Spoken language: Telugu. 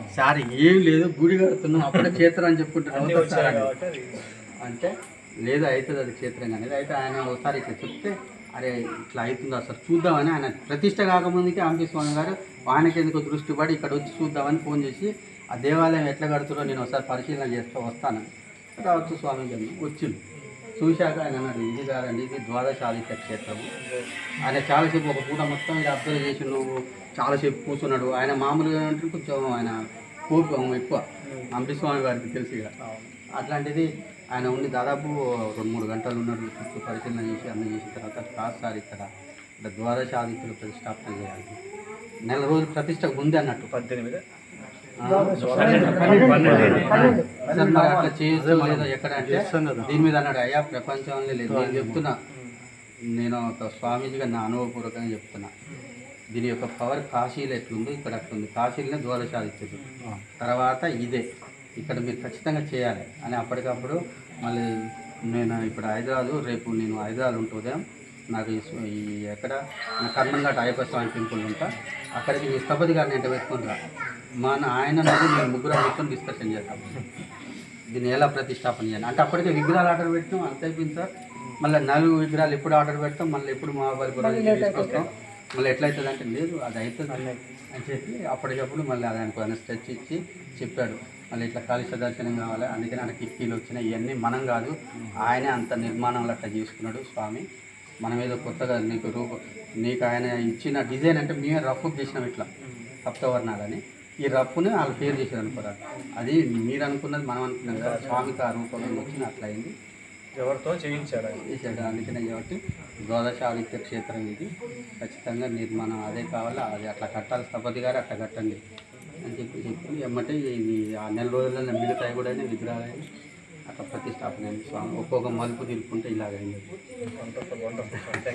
సార్ ఏం లేదు గుడి కడుతున్నాం అప్పుడే క్షేత్రం అని చెప్పుకుంటున్నాం అన్నీ అవుతా సార్ వచ్చాయి అని. కాబట్టి అది అంటే లేదు అవుతుంది అది క్షేత్రం అనేది అయితే ఆయన ఒకసారి ఇట్లా చెప్తే అరే ఇట్లా అవుతుందా సార్ చూద్దామని ఆయన ప్రతిష్ట కాకముందుకే ఆంపి స్వామి గారు ఆయనకి ఎందుకు దృష్టి పడి ఇక్కడ వచ్చి చూద్దామని ఫోన్ చేసి ఆ దేవాలయం ఎట్లా కడుతురో నేను ఒకసారి పరిశీలన చేస్తూ వస్తాను రావచ్చు స్వామి గారిని వచ్చిండు చూశాక ఆయన అన్నాడు ఇది కాదండి ఇది ద్వాదశ ఆదిత్య క్షేత్రము ఆయన చాలాసేపు ఒక పూట మొత్తం ఇది అబ్జర్వ్ చేసి నువ్వు చాలాసేపు కూర్చున్నాడు ఆయన మామూలుగా అంటే కొంచెం ఆయన కోపం ఎక్కువ అంబి స్వామి గారికి తెలుసు ఇక అట్లాంటిది ఆయన ఉండి దాదాపు రెండు మూడు గంటలు ఉన్నాడు చుట్టూ పరిశీలన చేసి అన్ని చేసిన తర్వాత కాదు సార్ ఇక్కడ ఇక్కడ ద్వాదశ ఆదిత్యులు ప్రతిష్టాపన చేయాలి నెల రోజులు ప్రతిష్టకు ఉంది అన్నట్టు పద్దెనిమిది ఆ, సార్ మరి అట్లా చేయొచ్చు లేదో ఎక్కడ అంటే దీని మీద అన్నాడు అయ్యా ప్రపంచంలో లేదు నేను చెప్తున్నా నేను ఒక స్వామీజీగా నా అనుభవపూర్వకంగా చెప్తున్నా దీని యొక్క పవర్ కాశీలో ఎట్లుందో ఇక్కడ అట్లుంది కాశీలోనే ద్వాదశాదిత్యుడు తర్వాత ఇదే ఇక్కడ మీరు ఖచ్చితంగా చేయాలి అని అప్పటికప్పుడు మళ్ళీ నేను ఇప్పుడు హైదరాబాద్ రేపు నేను హైదరాబాద్ ఉంటూ ఉదయం నాకు ఈ స్వ- ఈ ఎక్కడ నా కర్మంఘాట్ అయ్యప్ప స్వామి టెంపుల్ ఉంటా అక్కడికి మీ స్థపతి గారిని ఎంట పెట్టుకుని రా మన ఆయన నాకు మేము ముగ్గురు మొత్తం డిస్కషన్ చేస్తాం దీన్ని ఎలా ప్రతిష్టాపన చేయాలి అంటే అప్పటికే విగ్రహాలు ఆర్డర్ పెట్టాం అంత అయిపోయింది సార్ మళ్ళీ నాలుగు విగ్రహాలు ఎప్పుడు ఆర్డర్ పెడతాం మళ్ళీ ఎప్పుడు మహాబలిపురం తీసుకొస్తాం మళ్ళీ ఎట్లయితుంది అంటే లేదు అది అవుతుంది అని చెప్పి అప్పటికప్పుడు మళ్ళీ దానికి ఆయన స్ట్రెచ్ ఇచ్చి చెప్పాడు మళ్ళీ ఇట్లా కాలుష్య దర్శనం కావాలి అందుకని ఆయన కిక్కీలు వచ్చినాయి ఇవన్నీ మనం కాదు ఆయనే అంత నిర్మాణంలో అట్లా చేసుకున్నాడు స్వామి మనం ఏదో కొత్తగా నీకు రూప నీకు ఆయన ఇచ్చిన డిజైన్ అంటే మేమే రఫ్ చేసినాం ఇట్లా సప్తవర్ణాలని ఈ రఫ్ని వాళ్ళు పేరు చేశారు అనుకోరా అది మీరు అనుకున్నది మనం అనుకున్నాం కదా స్వామికి ఆ రూపంలో వచ్చిన అట్లా అయింది ఎవరితో చేయించాడు ఆయన చేశాడు అందుకనే కాబట్టి ద్వాదశ ఆదిత్య క్షేత్రం ఇది ఖచ్చితంగా నిర్మాణం అదే కావాలి అది అట్లా కట్టాలి స్థపతి గారు అట్లా కట్టండి అని చెప్పి చెప్పి ఎమ్మటే ఇది ఆ నెల రోజులలో మిగతాయి కూడా విగ్రహాలు అట్లా ప్రతిష్టాపన అయింది స్వామి ఒక్కొక్క మలుపు తిరుక్కుంటే ఇలాగైంది వండర్ఫుల్ వండర్ఫుల్